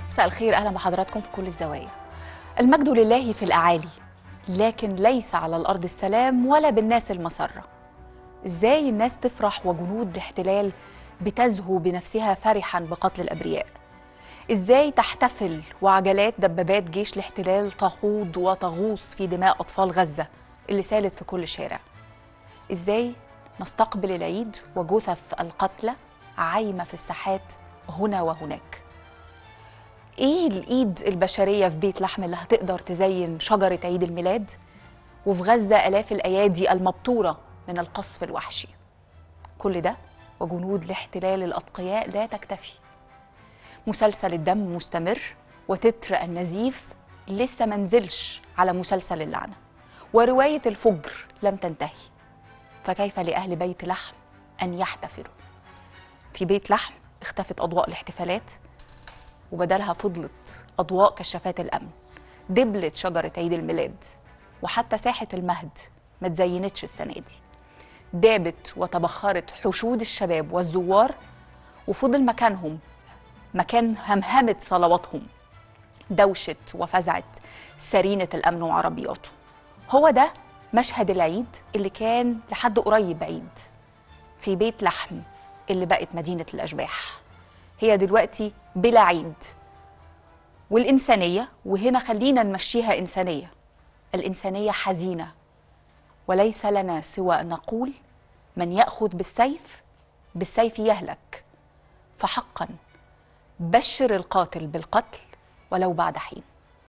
مساء الخير اهلا بحضراتكم في كل الزوايا المجد لله في الاعالي لكن ليس على الارض السلام ولا بالناس المسره ازاي الناس تفرح وجنود الاحتلال بتزهو بنفسها فرحا بقتل الابرياء ازاي تحتفل وعجلات دبابات جيش الاحتلال تخوض وتغوص في دماء اطفال غزه اللي سالت في كل شارع ازاي نستقبل العيد وجثث القتلى عايمه في الساحات هنا وهناك ايه الايد البشريه في بيت لحم اللي هتقدر تزين شجره عيد الميلاد وفي غزه الاف الايادي المبتوره من القصف الوحشي كل ده وجنود الاحتلال الاتقياء لا تكتفي مسلسل الدم مستمر وتتر النزيف لسه منزلش على مسلسل اللعنه وروايه الفجر لم تنتهي فكيف لاهل بيت لحم ان يحتفلوا في بيت لحم اختفت اضواء الاحتفالات وبدلها فضلت أضواء كشافات الأمن دبلت شجرة عيد الميلاد وحتى ساحة المهد ما تزينتش السنة دي دابت وتبخرت حشود الشباب والزوار وفضل مكانهم مكان همهمة صلواتهم دوشة وفزعة سرينة الأمن وعربياته هو ده مشهد العيد اللي كان لحد قريب عيد في بيت لحم اللي بقت مدينة الأشباح هي دلوقتي بلا عيد والإنسانية وهنا خلينا نمشيها إنسانية الإنسانية حزينة وليس لنا سوى أن نقول من يأخذ بالسيف بالسيف يهلك فحقا بشر القاتل بالقتل ولو بعد حين